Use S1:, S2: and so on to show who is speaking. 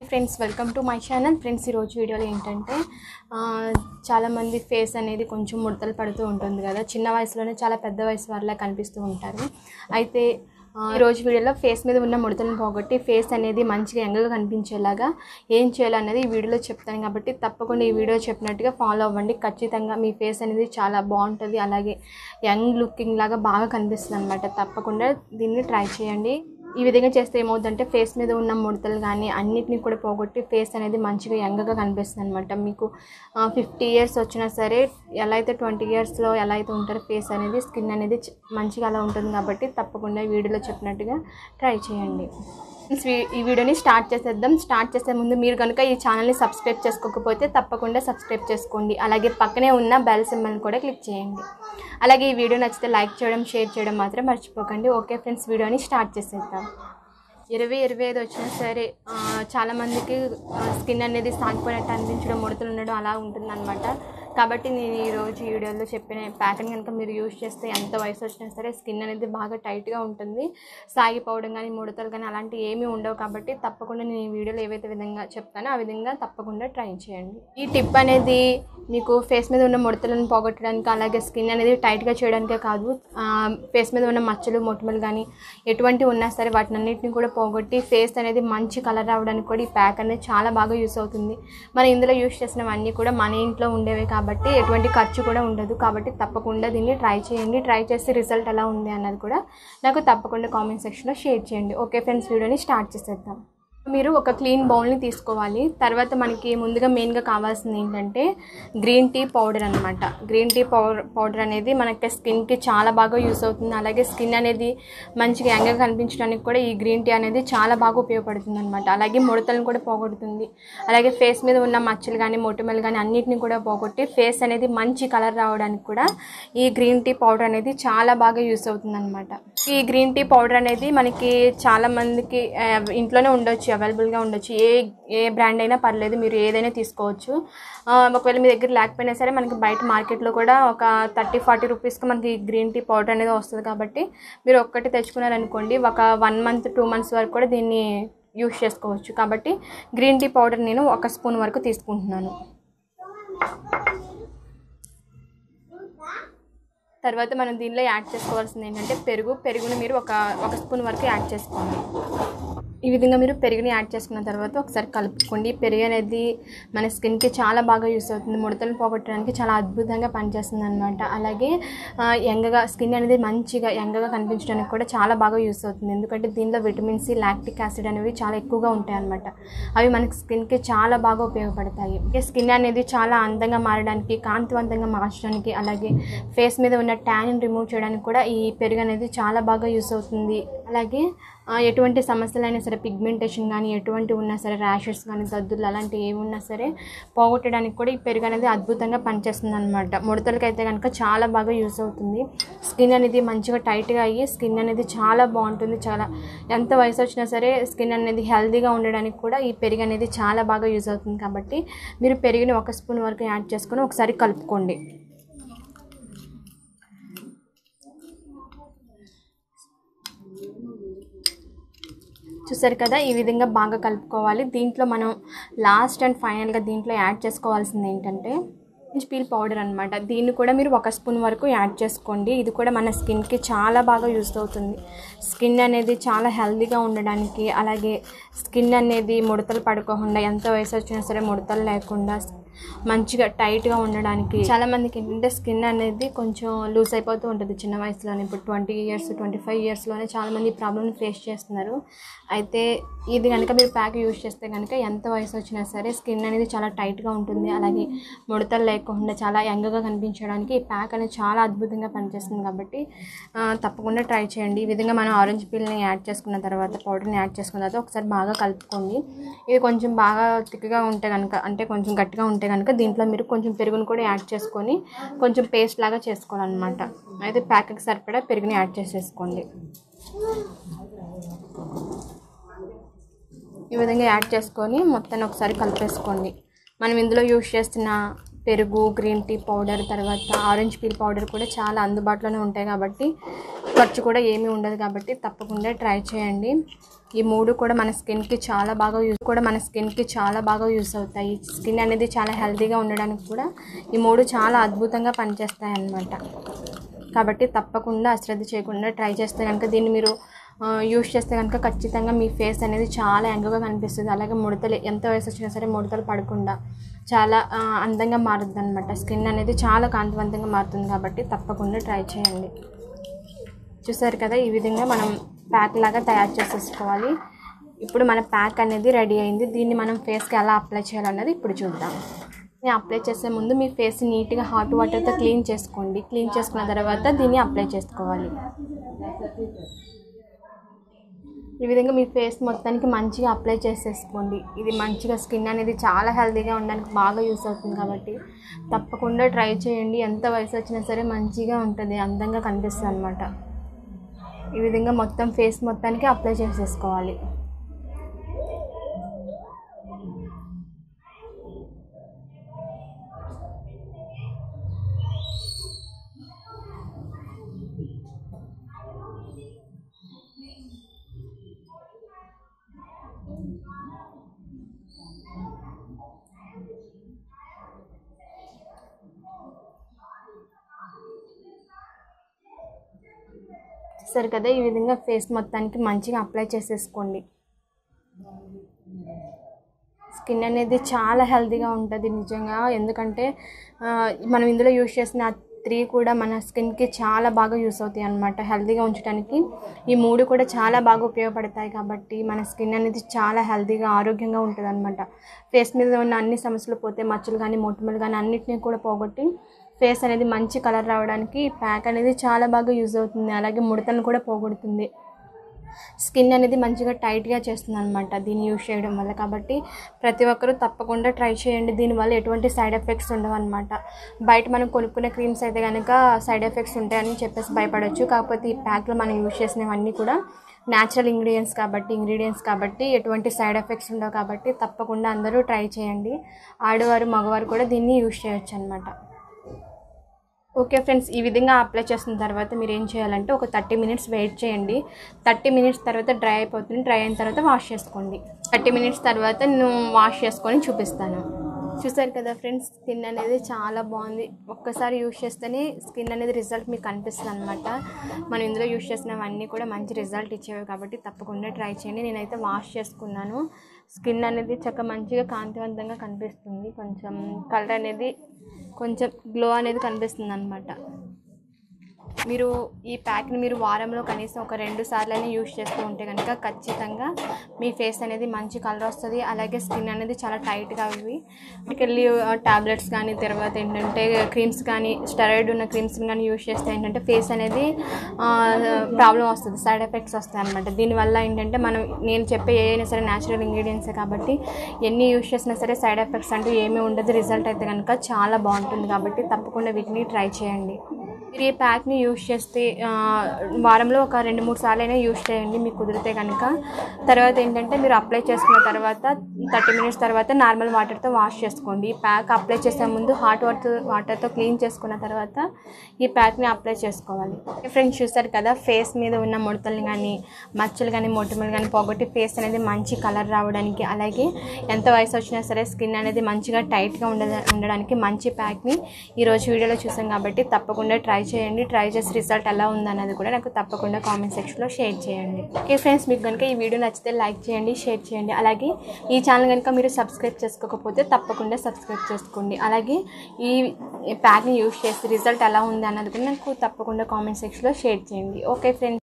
S1: friends welcome to my channel friends ఈరోజు వీడియోలో ఏంటంటే ఆ, చాలామంది ఫేస్ అనేది కొంచెం ముడతలు పడుతూ ఉంటుంది కదా చిన్న వయసులోనే చాలా పెద్ద వయసు వాళ్ళ కనిపిస్తూ ఉంటారు అయితే ఆ, ఈరోజు వీడియోలో ఫేస్ మీద ఉన్న ముడతలను పోగొట్టి ఫేస్ అనేది మంచిగా యంగ్గా కనిపించేలాగా ఏం చేయాలనేది ఈ వీడియోలో చెప్తాను కాబట్టి తప్పకుండా ఈ వీడియో చెప్పినట్టుగా ఫాలో అవ్వండి ఖచ్చితంగా మీ ఫేస్ అనేది చాలా బాగుంటుంది అలాగే యంగ్ లుకింగ్ లాగా బాగా కనిపిస్తుంది అనమాట తప్పకుండా దీన్ని ట్రై చేయండి ఈ విధంగా చేస్తే ఏమవుతుందంటే ఫేస్ మీద ఉన్న ముడతలు కానీ అన్నిటిని కూడా పోగొట్టి ఫేస్ అనేది మంచిగా యంగ్గా కనిపిస్తుంది అనమాట మీకు ఫిఫ్టీ ఇయర్స్ వచ్చినా సరే ఎలా అయితే ట్వంటీ ఇయర్స్లో ఎలా అయితే ఉంటారో ఫేస్ అనేది స్కిన్ అనేది చ- మంచిగా అలా ఉంటుంది కాబట్టి తప్పకుండా ఈ వీడియోలో చెప్పినట్టుగా ట్రై చేయండి ఫ్రెండ్స్, ఈ- ఈ వీడియోని స్టార్ట్ చేసేద్దాం స్టార్ట్ చేసే ముందు మీరు కనుక ఈ ఛానల్ని సబ్స్క్రైబ్ చేసుకోకపోతే తప్పకుండా సబ్స్క్రైబ్ చేసుకోండి అలాగే పక్కనే ఉన్న బెల్ సింబల్ని కూడా క్లిక్ చేయండి అలాగే ఈ వీడియో నచ్చితే లైక్ చేయడం షేర్ చేయడం మాత్రం మర్చిపోకండి ఓకే ఫ్రెండ్స్ వీడియోని స్టార్ట్ చేసేద్దాం ఇరవై ఇరవై ఐదు వచ్చినా సరే ఆ, చాలామందికి స్కిన్ అనేది సాగిపోయినట్టు అనిపించడం ముడతలు ఉండడం అలా ఉంటుందన్నమాట కాబట్టి నేను ఈరోజు ఈ వీడియోలో చెప్పిన ప్యాటర్న్ కనుక మీరు యూజ్ చేస్తే ఎంత వయసు వచ్చినా సరే స్కిన్ అనేది బాగా టైట్గా ఉంటుంది సాగిపోవడం కానీ ముడతలు కానీ అలాంటివి ఏమీ ఉండవు కాబట్టి తప్పకుండా నేను ఈ వీడియోలో ఏవైతే విధంగా చెప్తానో ఆ విధంగా తప్పకుండా ట్రై చేయండి ఈ టిప్ అనేది మీకు ఫేస్ మీద ఉన్న ముడతలను పోగొట్టడానికి అలాగే స్కిన్ అనేది టైట్గా చేయడానికే కాదు ఆ, ఫేస్ మీద ఉన్న మచ్చలు మొటిమలు కానీ ఎటువంటివి ఉన్నా సరే వాటిని అన్నిటిని కూడా పోగొట్టి ఫేస్ అనేది మంచి కలర్ రావడానికి కూడా ఈ ప్యాక్ అనేది చాలా బాగా యూస్ అవుతుంది మనం ఇందులో యూస్ చేసినవన్నీ కూడా మన ఇంట్లో ఉండేవే కాబట్టి ఎటువంటి ఖర్చు కూడా ఉండదు కాబట్టి తప్పకుండా దీన్ని ట్రై చేయండి ట్రై చేసి రిజల్ట్ ఎలా ఉంది అన్నది కూడా నాకు తప్పకుండా కామెంట్ సెక్షన్లో షేర్ చేయండి ఓకే ఫ్రెండ్స్ వీడియోని స్టార్ట్ చేసేద్దాం మీరు ఒక క్లీన్ బౌల్ని తీసుకోవాలి తర్వాత మనకి ముందుగా మెయిన్గా కావాల్సింది ఏంటంటే గ్రీన్ టీ పౌడర్ అనమాట గ్రీన్ టీ పౌడర్ పౌడర్ అనేది మనకి స్కిన్కి చాలా బాగా యూస్ అవుతుంది అలాగే స్కిన్ అనేది మంచిగా యంగ్గా కనిపించడానికి కూడా ఈ గ్రీన్ టీ అనేది చాలా బాగా ఉపయోగపడుతుంది అనమాట అలాగే ముడతలను కూడా పోగొడుతుంది అలాగే ఫేస్ మీద ఉన్న మచ్చలు కానీ మొటిమలు కానీ అన్నిటిని కూడా పోగొట్టి ఫేస్ అనేది మంచి కలర్ రావడానికి కూడా ఈ గ్రీన్ టీ పౌడర్ అనేది చాలా బాగా యూస్ అవుతుంది అనమాట ఈ గ్రీన్ టీ పౌడర్ అనేది మనకి చాలా మందికి ఆ, ఇంట్లోనే ఉండొచ్చు అవైలబుల్గా ఉండొచ్చు ఏ ఏ బ్రాండ్ అయినా పర్లేదు మీరు ఏదైనా తీసుకోవచ్చు ఆ, ఒకవేళ మీ దగ్గర లేకపోయినా సరే మనకి బయట మార్కెట్లో కూడా ఒక థర్టీ ఫార్టీ రూపీస్కి మనకి గ్రీన్ టీ పౌడర్ అనేది వస్తుంది కాబట్టి మీరు ఒక్కటి తెచ్చుకున్నారనుకోండి ఒక వన్ మంత్ టూ మంత్స్ వరకు కూడా దీన్ని యూస్ చేసుకోవచ్చు కాబట్టి గ్రీన్ టీ పౌడర్ నేను ఒక స్పూన్ వరకు తీసుకుంటున్నాను తర్వాత మనం దీనిలో యాడ్ చేసుకోవాల్సింది ఏంటంటే పెరుగు పెరుగుని మీరు ఒక ఒక స్పూన్ వరకు యాడ్ చేసుకోండి ఈ విధంగా మీరు పెరుగుని యాడ్ చేసుకున్న తర్వాత ఒకసారి కలుపుకోండి పెరుగు అనేది మన స్కిన్కి చాలా బాగా యూస్ అవుతుంది ముడతలు పోగొట్టడానికి చాలా అద్భుతంగా పనిచేస్తుంది అనమాట అలాగే ఆ, యంగగా స్కిన్ అనేది మంచిగా యంగగా కనిపించడానికి కూడా చాలా బాగా యూస్ అవుతుంది ఎందుకంటే దీనిలో విటమిన్ సి లాక్టిక్ యాసిడ్ అనేవి చాలా ఎక్కువగా ఉంటాయి అనమాట అవి మనకి స్కిన్కి చాలా బాగా ఉపయోగపడతాయి ఈ స్కిన్ అనేది చాలా అందంగా మారడానికి కాంతివంతంగా మార్చడానికి అలాగే ఫేస్ మీద ఉన్న ట్యాన్ రిమూవ్ చేయడానికి కూడా ఈ పెరుగు అనేది చాలా బాగా యూస్ అవుతుంది అలాగే ఆ, ఎటువంటి సమస్యలైనా సరే పిగ్మెంటేషన్ కానీ ఎటువంటి ఉన్నా సరే ర్యాషెస్ కానీ దద్దులు అలాంటివి ఏమి ఉన్నా సరే పోగొట్టడానికి కూడా ఈ పెరుగు అనేది అద్భుతంగా పనిచేస్తుంది అనమాట ముడతలకైతే కనుక చాలా బాగా యూస్ అవుతుంది స్కిన్ అనేది మంచిగా టైట్గా అయ్యి స్కిన్ అనేది చాలా బాగుంటుంది చాలా ఎంత వయసు వచ్చినా సరే స్కిన్ అనేది హెల్తీగా ఉండడానికి కూడా ఈ పెరుగు అనేది చాలా బాగా యూస్ అవుతుంది కాబట్టి మీరు పెరుగుని ఒక స్పూన్ వరకు యాడ్ చేసుకొని ఒకసారి కలుపుకోండి చూసారు కదా ఈ విధంగా బాగా కలుపుకోవాలి దీంట్లో మనం లాస్ట్ అండ్ ఫైనల్గా దీంట్లో యాడ్ చేసుకోవాల్సింది ఏంటంటే ఆరెంజ్ పీల్ పౌడర్ అనమాట దీన్ని కూడా మీరు ఒక స్పూన్ వరకు యాడ్ చేసుకోండి ఇది కూడా మన స్కిన్కి చాలా బాగా యూస్ అవుతుంది స్కిన్ అనేది చాలా హెల్తీగా ఉండడానికి అలాగే స్కిన్ అనేది ముడతలు పడుకోకుండా ఎంత వయసు వచ్చినా సరే ముడతలు లేకుండా మంచిగా టైట్గా ఉండడానికి చాలా మందికి ఏంటంటే స్కిన్ అనేది కొంచెం లూజ్ అయిపోతూ ఉంటుంది చిన్న వయసులోనే ఇప్పుడు ట్వంటీ ఇయర్స్ ట్వంటీ ఫైవ్ ఇయర్స్లోనే చాలామంది ఈ ప్రాబ్లమ్ని ఫేస్ చేస్తున్నారు అయితే ఇది కనుక మీరు ప్యాక్ యూజ్ చేస్తే కనుక ఎంత వయసు వచ్చినా సరే స్కిన్ అనేది చాలా టైట్గా ఉంటుంది అలాగే ముడతలు లేకుండా చాలా యంగ్గా కనిపించడానికి ఈ ప్యాక్ అనేది చాలా అద్భుతంగా పనిచేస్తుంది కాబట్టి ఆ, తప్పకుండా ట్రై చేయండి ఈ విధంగా మనం ఆరెంజ్ పీల్ని యాడ్ చేసుకున్న తర్వాత పౌడర్ని యాడ్ చేసుకున్న తర్వాత ఒకసారి బాగా కలుపుకోండి ఇది కొంచెం బాగా థిక్గా ఉంటే కనుక అంటే కొంచెం గట్టిగా ఉంటే కనుక దీంట్లో మీరు కొంచెం పెరుగును కూడా యాడ్ చేసుకొని కొంచెం పేస్ట్ లాగా చేసుకోవాలన్నమాట అయితే ప్యాక్కి సరిపడా పెరుగుని యాడ్ చేసేసుకోండి ఈ విధంగా యాడ్ చేసుకొని మొత్తాన్ని ఒకసారి కలిపేసుకోండి మనం ఇందులో యూస్ చేస్తున్న పెరుగు గ్రీన్ టీ పౌడర్ తర్వాత ఆరెంజ్ పీల్ పౌడర్ కూడా చాలా అందుబాటులోనే ఉంటాయి కాబట్టి ఖర్చు కూడా ఏమీ ఉండదు కాబట్టి తప్పకుండా ట్రై చేయండి ఈ మూడు కూడా మన స్కిన్కి చాలా బాగా యూస్ కూడా మన స్కిన్కి చాలా బాగా యూస్ అవుతాయి స్కిన్ అనేది చాలా హెల్తీగా ఉండడానికి కూడా ఈ మూడు చాలా అద్భుతంగా పనిచేస్తాయి అన్నమాట కాబట్టి తప్పకుండా అశ్రద్ధ చేయకుండా ట్రై చేస్తే కనుక దీన్ని మీరు యూస్ చేస్తే కనుక ఖచ్చితంగా మీ ఫేస్ అనేది చాలా యంగ్గా కనిపిస్తుంది అలాగే ముడతలు ఎంత వయసు వచ్చినా సరే ముడతలు పడకుండా చాలా ఆ, అందంగా మారుతుంది అనమాట స్కిన్ అనేది చాలా కాంతివంతంగా మారుతుంది కాబట్టి తప్పకుండా ట్రై చేయండి చూసారు కదా ఈ విధంగా మనం ప్యాక్ లాగా తయారు చేసేసుకోవాలి ఇప్పుడు మన ప్యాక్ అనేది రెడీ అయింది దీన్ని మనం ఫేస్కి ఎలా అప్లై చేయాలన్నది ఇప్పుడు చూద్దాం నేను అప్లై చేసే ముందు మీ ఫేస్ నీట్గా హాట్ వాటర్తో క్లీన్ చేసుకోండి క్లీన్ చేసుకున్న తర్వాత దీన్ని అప్లై చేసుకోవాలి ఈ విధంగా మీ ఫేస్ మొత్తానికి మంచిగా అప్లై చేసేసుకోండి ఇది మంచిగా స్కిన్ అనేది చాలా హెల్తీగా ఉండడానికి బాగా యూస్ అవుతుంది కాబట్టి తప్పకుండా ట్రై చేయండి ఎంత వయసు వచ్చినా సరే మంచిగా ఉంటుంది అందంగా కనిపిస్తుంది అనమాట ఈ విధంగా మొత్తం ఫేస్ మొత్తానికి అప్లై చేసేసుకోవాలి సరే కదా ఈ విధంగా ఫేస్ మొత్తానికి మంచిగా అప్లై చేసేసుకోండి స్కిన్ అనేది చాలా హెల్తీగా ఉంటుంది నిజంగా ఎందుకంటే ఆ, మనం ఇందులో యూస్ చేసిన త్రీ కూడా మన స్కిన్కి చాలా బాగా యూస్ అవుతాయి అన్నమాట హెల్తీగా ఉంచడానికి ఈ మూడు కూడా చాలా బాగా ఉపయోగపడతాయి కాబట్టి మన స్కిన్ అనేది చాలా హెల్తీగా ఆరోగ్యంగా ఉంటుంది అనమాట ఫేస్ మీద ఉన్న అన్ని సమస్యలు పోతే మచ్చలు కానీ మొటిమలు కానీ అన్నిటినీ కూడా పోగొట్టి ఫేస్ అనేది మంచి కలర్ రావడానికి ఈ ప్యాక్ అనేది చాలా బాగా యూజ్ అవుతుంది అలాగే ముడతలను కూడా పోగొడుతుంది స్కిన్ అనేది మంచిగా టైట్గా చేస్తుంది అనమాట దీన్ని యూజ్ చేయడం వల్ల కాబట్టి ప్రతి ఒక్కరూ తప్పకుండా ట్రై చేయండి దీనివల్ల ఎటువంటి సైడ్ ఎఫెక్ట్స్ ఉండవు అనమాట బయట మనం కొనుక్కునే క్రీమ్స్ అయితే కనుక సైడ్ ఎఫెక్ట్స్ ఉంటాయని చెప్పేసి భయపడవచ్చు కాకపోతే ఈ ప్యాక్లో మనం యూజ్ చేసినవన్నీ కూడా న్యాచురల్ ఇంగ్రీడియంట్స్ కాబట్టి ఇంగ్రీడియంట్స్ కాబట్టి ఎటువంటి సైడ్ ఎఫెక్ట్స్ ఉండవు కాబట్టి తప్పకుండా అందరూ ట్రై చేయండి ఆడవారు మగవారు కూడా దీన్ని యూజ్ చేయొచ్చు అనమాట ఓకే ఫ్రెండ్స్ ఈ విధంగా అప్లై చేసిన తర్వాత మీరు ఏం చేయాలంటే ఒక థర్టీ మినిట్స్ వెయిట్ చేయండి థర్టీ మినిట్స్ తర్వాత డ్రై అయిపోతుంది డ్రై అయిన తర్వాత వాష్ చేసుకోండి థర్టీ మినిట్స్ తర్వాత నేను వాష్ చేసుకొని చూపిస్తాను చూసారు కదా ఫ్రెండ్స్ స్కిన్ అనేది చాలా బాగుంది ఒక్కసారి యూస్ చేస్తేనే స్కిన్ అనేది రిజల్ట్ మీకు కనిపిస్తుంది అనమాట మనం ఇందులో యూస్ చేసినవన్నీ కూడా మంచి రిజల్ట్ ఇచ్చేవి కాబట్టి తప్పకుండా ట్రై చేయండి నేనైతే వాష్ చేసుకున్నాను స్కిన్ అనేది చక్క మంచిగా కాంతివంతంగా కనిపిస్తుంది కొంచెం కలర్ అనేది కొంచెం గ్లో అనేది కనిపిస్తుంది అనమాట మీరు ఈ ప్యాక్ని మీరు వారంలో కనీసం ఒక రెండు సార్లైనా యూస్ చేస్తూ ఉంటే కనుక ఖచ్చితంగా మీ ఫేస్ అనేది మంచి కలర్ వస్తుంది అలాగే స్కిన్ అనేది చాలా టైట్గా అవి వెళ్ళి టాబ్లెట్స్ కానీ తర్వాత ఏంటంటే క్రీమ్స్ కానీ స్టెరాయిడ్ ఉన్న క్రీమ్స్ కానీ యూస్ చేస్తే ఏంటంటే ఫేస్ అనేది ప్రాబ్లం వస్తుంది సైడ్ ఎఫెక్ట్స్ వస్తాయి అనమాట దీనివల్ల ఏంటంటే మనం నేను చెప్పే ఏ అయినా సరే న్యాచురల్ ఇంగ్రీడియంట్సే కాబట్టి ఎన్ని యూస్ చేసినా సరే సైడ్ ఎఫెక్ట్స్ అంటూ ఏమీ ఉండదు రిజల్ట్ అయితే కనుక చాలా బాగుంటుంది కాబట్టి తప్పకుండా వీటిని ట్రై చేయండి మీరు ఈ ప్యాక్ని యూస్ చేస్తే ఆ, వారంలో ఒక రెండు మూడు సార్లు అయినా యూస్ చేయండి మీకు కుదిరితే కనుక తర్వాత ఏంటంటే మీరు అప్లై చేసుకున్న తర్వాత థర్టీ మినిట్స్ తర్వాత నార్మల్ వాటర్తో వాష్ చేసుకోండి ఈ ప్యాక్ అప్లై చేసే ముందు హాట్ వాటర్ వాటర్తో క్లీన్ చేసుకున్న తర్వాత ఈ ప్యాక్ని అప్లై చేసుకోవాలి ఫ్రెండ్స్ చూస్తారు కదా ఫేస్ మీద ఉన్న ముడతలు కానీ మచ్చలు కానీ మొటిమలు కానీ పోగొట్టి ఫేస్ అనేది మంచి కలర్ రావడానికి అలాగే ఎంత వయసు వచ్చినా సరే స్కిన్ అనేది మంచిగా టైట్గా ఉండ ఉండడానికి మంచి ప్యాక్ని ఈరోజు వీడియోలో చూసాం కాబట్టి తప్పకుండా ట్రై చేయండి ట్రై చేసి రిజల్ట్ ఎలా ఉందన్నది కూడా నాకు తప్పకుండా కామెంట్ సెక్షన్లో షేర్ చేయండి ఓకే ఫ్రెండ్స్ మీకు కనుక ఈ వీడియో నచ్చితే లైక్ చేయండి షేర్ చేయండి అలాగే ఈ ఛానల్ కనుక మీరు సబ్స్క్రైబ్ చేసుకోకపోతే తప్పకుండా సబ్స్క్రైబ్ చేసుకోండి అలాగే ఈ ప్యాక్ని యూస్ చేసి రిజల్ట్ ఎలా ఉంది అన్నది కూడా నాకు తప్పకుండా కామెంట్ సెక్షన్లో షేర్ చేయండి ఓకే ఫ్రెండ్స్